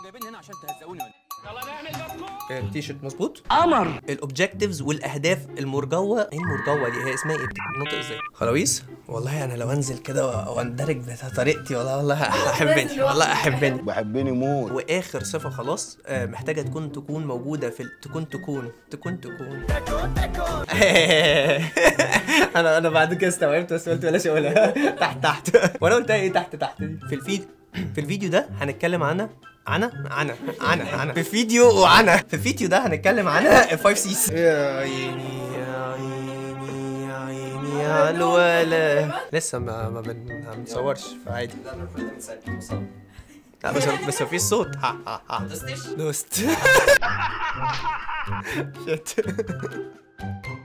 جايبيني هنا عشان تهزقوني ولا التيشيرت مظبوط قمر الاوبجكتيفز والاهداف المرجوه ايه المرجوه دي هي اسمها ايه بتتنطق ازاي خلاويص والله انا لو انزل كده و- واندرج بطريقتي والله والله احبني والله احبني بحبني موت واخر صفه خلاص آه، محتاجه تكون تكون موجوده في ال- تكون تكون تكون تكون انا انا بعد كده استوعبت بس قلت بلاش اقولها تحت تحت وانا قلتها ايه تحت تحت دي في الفيديو في الفيديو ده هنتكلم عنها عنا عنا عنا عنا في فيديو وعنا في الفيديو ده هنتكلم عنها 5 سيس يا عيني يا عيني يا عيني يا الولا لسه ما ما بن- ما بنصورش فعادي لا بس بس مفيش صوت ها ها ها دوست شت